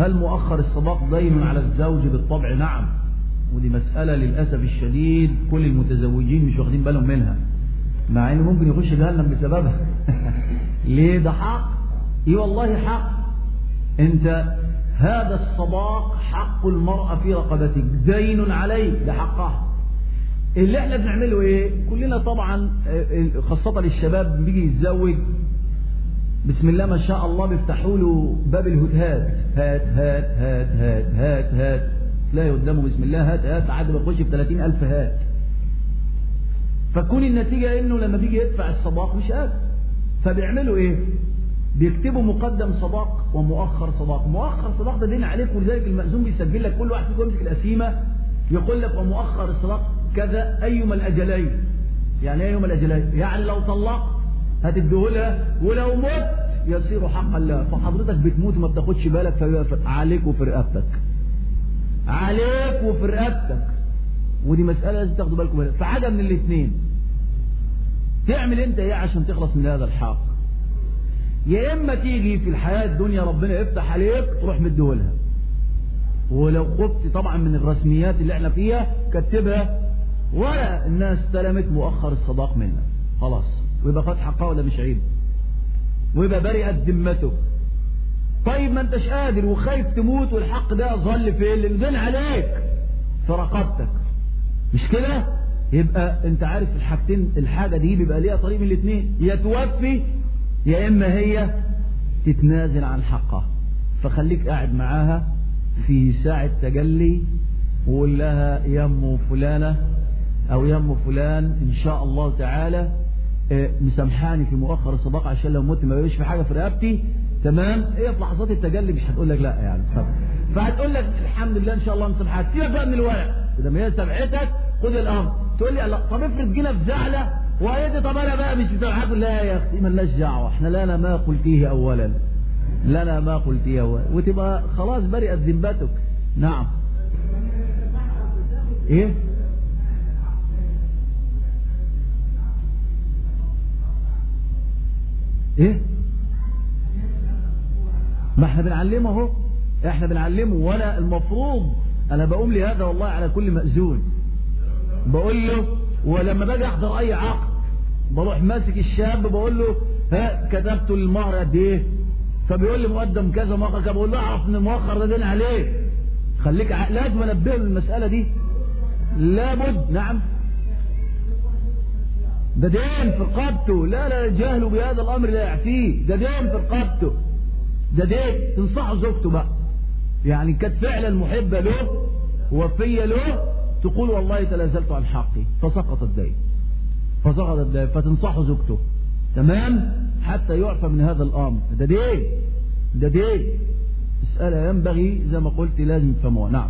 هل مؤخر الصداق دين على الزوج بالطبع نعم ودي مسألة للأسف الشديد كل المتزوجين مش واخدين بالهم منها مع انه ممكن يخش جهنم بسببها ليه ده حق ايه والله حق انت هذا الصداق حق المرأة في رقبتك دين عليك ده حقها اللي احنا بنعمله ايه كلنا طبعا خاصة للشباب بيجي يتزوج بسم الله ما شاء الله بيفتحوا له باب الهتهات هات هات هات هات هات هات تلاقي قدامه بسم الله هات هات عاد بيخش في 30000 هات فكون النتيجة انه لما بيجي يدفع الصداق مش قادر فبيعملوا ايه بيكتبوا مقدم صداق ومؤخر صداق مؤخر صداق ده دين عليك ولذلك المأذون بيسجل لك كل واحد فيكم يمسك القسيمة يقول لك ومؤخر الصداق كذا أيما الأجلين يعني أيما الأجلين يعني لو طلقت هتديهولها ولو مت يصير حقا لها فحضرتك بتموت وما بتاخدش بالك عليك وفي رقبتك عليك وفي رقبتك ودي مسألة لازم تاخدوا بالكم منها فحاجة من الاثنين تعمل انت ايه عشان تخلص من هذا الحق يا اما تيجي في الحياة الدنيا ربنا يفتح عليك تروح مديهولها ولو خفت طبعا من الرسميات اللي احنا فيها كتبها ولا الناس استلمت مؤخر الصداق منك خلاص ويبقى خد حقها ولا مش عيب ويبقى برئت ذمته طيب ما انتش قادر وخايف تموت والحق ده ظل في اللي عليك في رقبتك مش كده يبقى انت عارف الحاجتين الحاجة دي بيبقى ليها طريق من الاثنين يا توفي يا اما هي تتنازل عن حقها فخليك قاعد معاها في ساعة تجلي وقول لها يم فلانة او يم فلان ان شاء الله تعالى مسامحاني في مؤخر الصداقة عشان لو مت ما بيبقاش في حاجة في رقبتي تمام هي في لحظات التجلي مش هتقول لك لا يعني فهتقول لك الحمد لله ان شاء الله مسامحاك سيبك بقى من الورق لما هي سامحتك خد الامر تقول لي لا طب افرض جينا في زعله وهي طب انا بقى مش مسامحاك لا يا اختي مالناش دعوه احنا لنا ما قلتيه اولا لنا ما قلتيه اولا وتبقى خلاص برئت ذمتك نعم ايه ايه ما احنا بنعلمه اهو احنا بنعلمه وانا المفروض انا بقوم لهذا والله على كل مأذون بقول له ولما باجي احضر اي عقد بروح ماسك الشاب بقول له ها كتبت المهر قد ايه فبيقول لي مقدم كذا مؤخر كذا بقول له اعرف ان المؤخر ده دين عليك خليك ع... لازم انبهه للمساله دي لابد نعم ده دين في رقبته لا لا جهله بهذا الامر لا يعفيه ده دين في رقبته ده دين تنصحه زوجته بقى يعني كانت فعلا محبة له وفية له تقول والله تنازلت عن حقي فسقط الدين فسقط الدين فتنصحه زوجته تمام حتى يعفى من هذا الامر ده دين ده دين مسألة ينبغي زي ما قلت لازم يفهموها نعم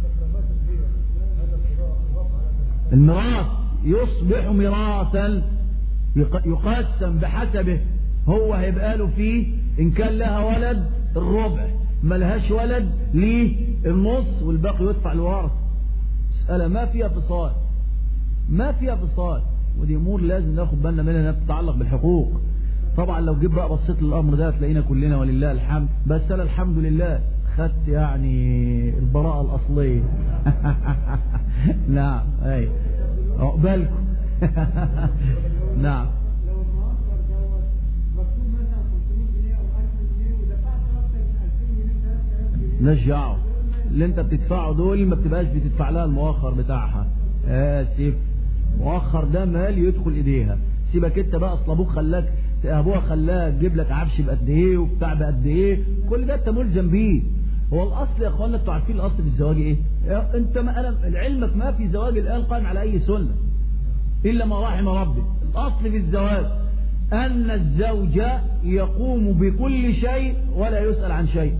الميراث يصبح ميراثا يقسم بحسبه هو هيبقى له فيه ان كان لها ولد الربع ملهاش ولد ليه النص والباقي يدفع الورث مسألة ما فيها فصال ما فيها فصال ودي امور لازم ناخد بالنا منها انها بتتعلق بالحقوق طبعا لو جيت بقى بصيت للامر ده هتلاقينا كلنا ولله الحمد بس انا الحمد لله خدت يعني البراءة الاصلية نعم اي عقبالكم نعم نرجعه اللي انت بتدفعه دول ما بتبقاش بتدفع لها المؤخر بتاعها اسف مؤخر ده مال يدخل ايديها سيبك انت بقى اصل ابوك خلاك ابوها خلاها تجيب لك عفش بقد ايه وبتاع بقد ايه كل ده انت ملزم بيه هو الاصل يا اخوانا انتوا عارفين الاصل في الزواج ايه انت ما انا علمك ما في زواج الان قائم على اي سنه الا ما رحم ربي الاصل في الزواج ان الزوج يقوم بكل شيء ولا يسال عن شيء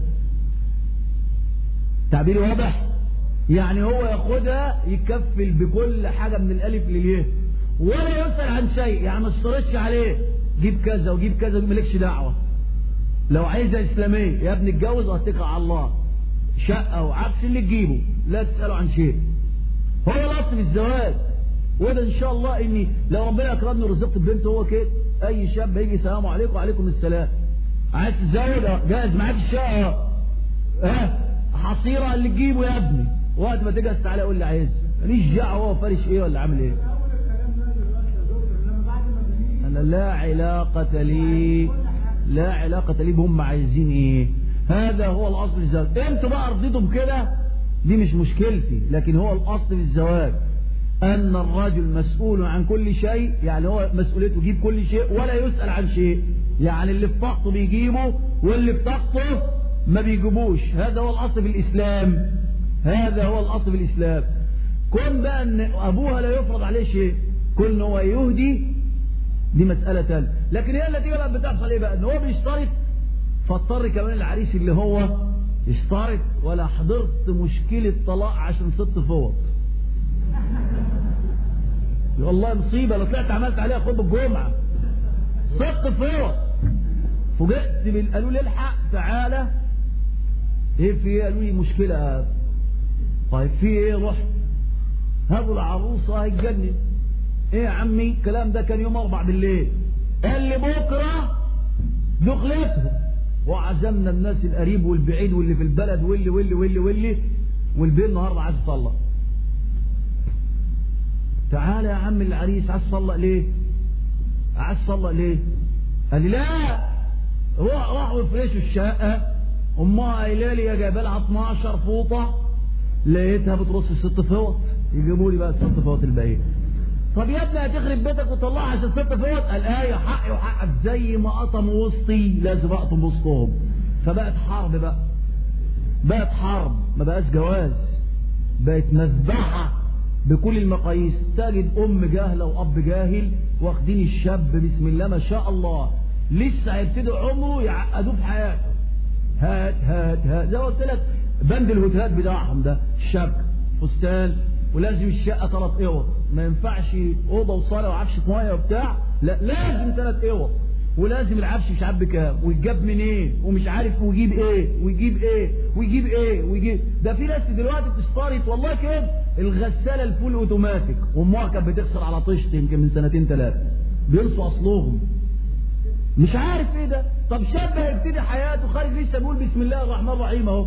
تعبيري واضح يعني هو ياخدها يكفل بكل حاجة من الالف لليه ولا يسأل عن شيء يعني ما اشترطش عليه جيب كذا وجيب كذا مالكش دعوة لو عايزة اسلامية يا ابني اتجوز واتكل على الله شقة وعفش اللي تجيبه لا تسأله عن شيء هو الاصل في الزواج وده ان شاء الله اني لو ربنا اكرمني ورزقت ببنت هو كده اي شاب هيجي السلام عليكم وعليكم السلام عايز تتزوج جاهز معاك الشقة ها حصيرة اللي تجيبه يا ابني وقت ما تيجي تعالى قول لي عايز ماليش دعوه هو فارش ايه ولا عامل ايه انا لا علاقة لي لا علاقة لي بهم عايزين ايه هذا هو الاصل في الزواج انتوا بقى رضيتم كده دي مش مشكلتي لكن هو الاصل في الزواج ان الرجل مسؤول عن كل شيء يعني هو مسؤوليته يجيب كل شيء ولا يسأل عن شيء يعني اللي في طاقته بيجيبه واللي في طاقته ما بيجيبوش هذا هو الاصل في الاسلام هذا هو الاصل في الاسلام كون بقى ان ابوها لا يفرض عليه شيء كون هو يهدي دي مسألة تانية لكن هي التي بقى بتحصل ايه بقى ان هو بيشترط فاضطر كمان العريس اللي هو اشترط ولا حضرت مشكلة طلاق عشان ست فوط والله مصيبة لو طلعت عملت عليها خطبة الجمعة ست فوط فوجئت بال- قالوا لي الحق تعالى ايه في ايه قالوا لي مشكلة طيب في ايه رحت هابوا العروسة هيتجنن ايه يا عمي الكلام ده كان يوم اربع بالليل قال لي بكرة دخلتهم وعزمنا الناس القريب والبعيد واللي في البلد واللي واللي واللي واللي والبيت النهارده عايز يطلق تعالى يا عم العريس عايز تطلق ليه عايز تطلق ليه قال لي لا روح راحوا يفرشوا الشقه امها قايله لي يا جايبه لها 12 فوطه لقيتها بترص الست فوط يجيبوا لي بقى الست فوط الباقيه طب يا ابني هتخرب بيتك وتطلعها عشان ست فوط قال ايه حقي وحقك زي ما قطموا وسطي لازم اقطم وسطهم فبقت حرب بقى بقت حرب ما بقاش جواز بقت مذبحه بكل المقاييس تجد ام جاهله واب جاهل واخدين الشاب بسم الله ما شاء الله لسه هيبتدي عمره يعقدوه في حياته هات هات هات زي ما قلت لك بند الهوتات بتاعهم ده الشبكه فستان ولازم الشقه ثلاث اوض ما ينفعش اوضه وصاله وعفشه ميه وبتاع لا لازم ثلاث اوض ولازم العفش مش عارف بكام ويتجاب منين ومش عارف ويجيب ايه ويجيب ايه ويجيب ايه ويجيب ده في ناس دلوقتي بتشترط والله كده الغساله الفول اوتوماتيك وامها كانت بتغسل على طشت يمكن من سنتين ثلاثه بينسوا اصلهم مش عارف ايه ده طب شاب هيبتدي حياته خارج لسه بيقول بسم الله الرحمن الرحيم اهو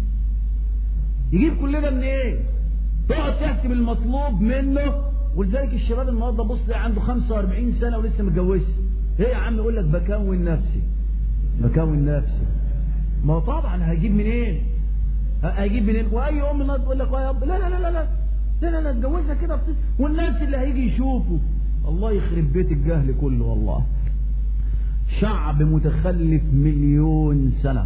يجيب كل ده من ايه تقعد تحسب المطلوب منه ولذلك الشباب النهارده بص تلاقي عنده 45 سنه ولسه متجوزش ايه يا عم يقول لك بكون نفسي بكون نفسي ما هو طبعا هجيب منين هجيب منين واي ام النهارده تقول لك يا اب لا لا لا لا لا لا لا, لا اتجوزها كده بتس... والناس اللي هيجي يشوفوا الله يخرب بيت الجهل كله والله شعب متخلف مليون سنة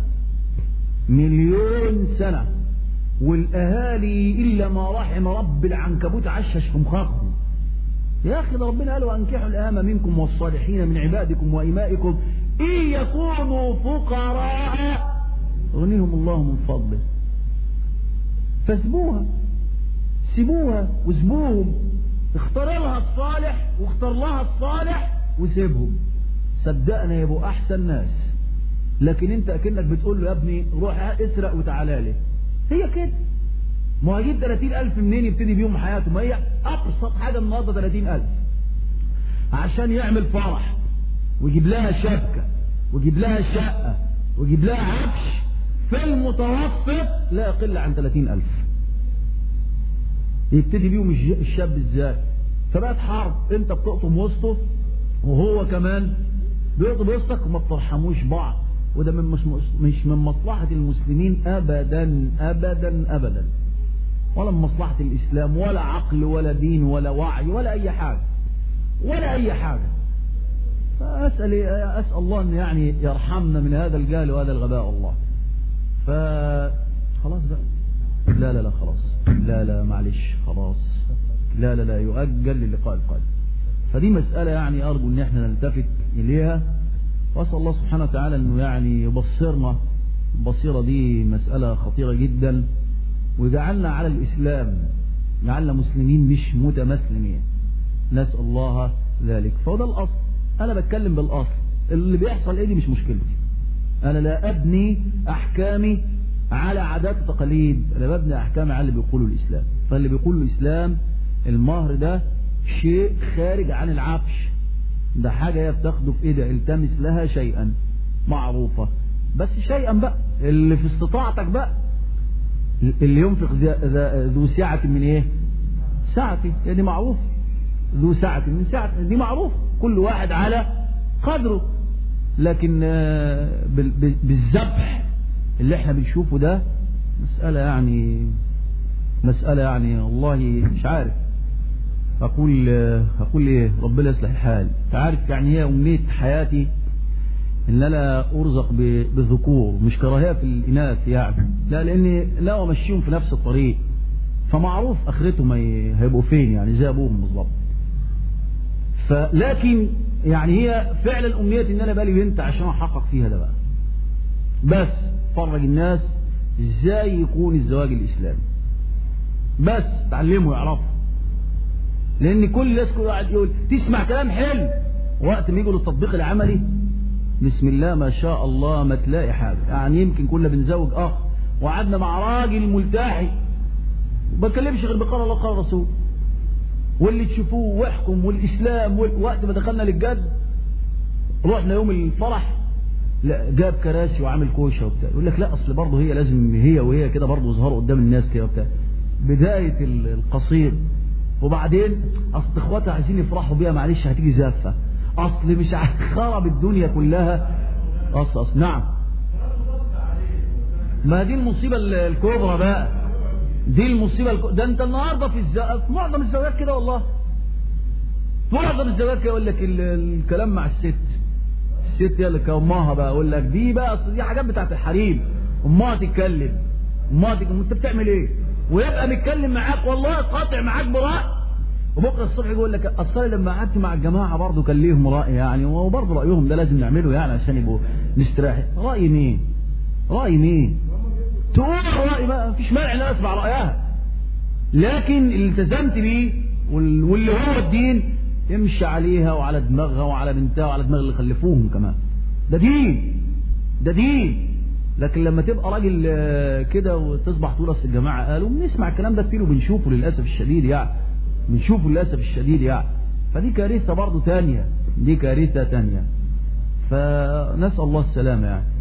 مليون سنة والأهالي إلا ما رحم رب العنكبوت عششهم خاقهم يا أخي ده ربنا قال وأنكحوا الآم منكم والصالحين من عبادكم وإمائكم إن يكونوا فقراء يغنيهم الله من فضله فاسبوها سيبوها واسبوهم اختار لها الصالح واختار لها الصالح وسيبهم صدقنا يبقوا احسن ناس لكن انت اكنك بتقول له يا ابني روح اسرق وتعالى لي هي كده ما هو هيجيب 30000 منين يبتدي بيهم حياته ما هي ابسط حاجه النهارده 30000 عشان يعمل فرح ويجيب لها شبكه ويجيب لها شقه ويجيب لها عفش في المتوسط لا يقل عن 30000 يبتدي بيهم الشاب ازاي فبقت حرب انت بتقطم وسطه وهو كمان بيقطب وسطك وما بترحموش بعض وده من مش, مش من مصلحة المسلمين أبدا أبدا أبدا ولا من مصلحة الإسلام ولا عقل ولا دين ولا وعي ولا أي حاجة ولا أي حاجة فأسأل أسأل الله أن يعني يرحمنا من هذا الجهل وهذا الغباء الله ف خلاص بقى لا لا لا خلاص لا لا معلش خلاص لا لا لا يؤجل للقاء القادم فدي مسألة يعني أرجو أن احنا نلتفت إليها وأسأل الله سبحانه وتعالى أنه يعني يبصرنا البصيرة دي مسألة خطيرة جدا ويجعلنا على الإسلام جعلنا مسلمين مش متمسلمين نسأل الله ذلك فهو ده الأصل أنا بتكلم بالأصل اللي بيحصل إيه دي مش مشكلتي أنا لا أبني أحكامي على عادات وتقاليد أنا ببني أحكامي على اللي بيقوله الإسلام فاللي بيقوله الإسلام المهر ده شيء خارج عن العفش ده حاجة هي بتاخده في ايدها التمس لها شيئا معروفة بس شيئا بقى اللي في استطاعتك بقى اللي ينفق ذو سعة من ايه سعته دي معروف ذو سعة من سعة دي معروف كل واحد على قدره لكن بالذبح اللي احنا بنشوفه ده مسألة يعني مسألة يعني والله مش عارف أقول أقول إيه ربنا يصلح الحال تعرف يعني هي أمنية حياتي إن أنا أرزق بالذكور مش كراهية في الإناث يعني لا لأني لا أمشيهم في نفس الطريق فمعروف آخرتهم هيبقوا فين يعني زي أبوهم بالظبط فلكن يعني هي فعلا أمنيتي إن أنا بالي بنت عشان أحقق فيها ده بقى بس فرج الناس إزاي يكون الزواج الإسلامي بس تعلموا يعرفوا لان كل الناس كل واحد يقول تسمع كلام حلو وقت ما يجوا للتطبيق العملي بسم الله ما شاء الله ما تلاقي حاجه يعني يمكن كنا بنزوج اخ وقعدنا مع راجل ملتحي ما بتكلمش غير بقال الله قال الرسول واللي تشوفوه واحكم والاسلام وقت ما دخلنا للجد رحنا يوم الفرح لا جاب كراسي وعامل كوشه وبتاع يقول لك لا اصل برضه هي لازم هي وهي كده برضه يظهروا قدام الناس كده وبتاع بدايه القصير وبعدين اصل اخواتها عايزين يفرحوا بيها معلش هتيجي زافه اصل مش خرب الدنيا كلها اصل اصل نعم ما دي المصيبه الكبرى بقى دي المصيبه الكبرى. ده انت النهارده في الز... في معظم الزواجات كده والله في معظم الزواجات كده يقول لك ال... الكلام مع الست الست هي اللي كامها بقى يقول لك دي بقى اصل دي حاجات بتاعت الحريم امها تتكلم امها تتكلم انت بتعمل ايه ويبقى بيتكلم معاك والله قاطع معاك برأي وبكره الصبح يقول لك اصل لما قعدت مع الجماعه برضه كان ليهم راي يعني وبرضه رايهم ده لازم نعمله يعني عشان يبقوا مستريحين راي مين؟ راي مين؟ تقول راي بقى مفيش مانع ان اسمع رايها لكن اللي التزمت بيه واللي هو الدين امشي عليها وعلى دماغها وعلى بنتها وعلى دماغ اللي خلفوهم كمان ده دين ده دين لكن لما تبقى راجل كده وتصبح تقول اصل الجماعه قالوا بنسمع الكلام ده كتير وبنشوفه للاسف الشديد يعني بنشوفه للاسف الشديد يعني فدي كارثه برضه ثانيه دي كارثه ثانيه فنسال الله السلامه يعني